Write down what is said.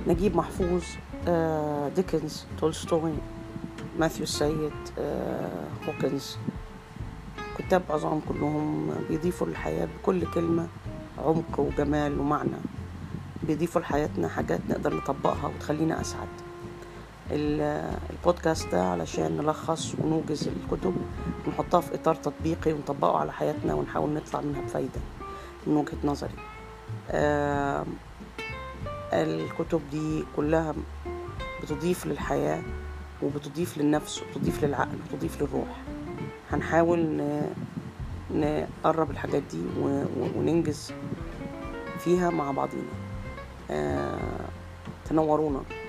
نجيب محفوظ آه، ديكنز تولستوي ماثيو السيد آه، هوكنز كتاب عظام كلهم بيضيفوا للحياة بكل كلمة عمق وجمال ومعنى بيضيفوا لحياتنا حاجات نقدر نطبقها وتخلينا أسعد ال- البودكاست ده علشان نلخص ونوجز الكتب ونحطها في إطار تطبيقي ونطبقه على حياتنا ونحاول نطلع منها بفايدة من وجهة نظري آم، الكتب دي كلها بتضيف للحياة وبتضيف للنفس وبتضيف للعقل وبتضيف للروح هنحاول ن- نقرب الحاجات دي و- و- وننجز فيها مع بعضينا آه، تنورونا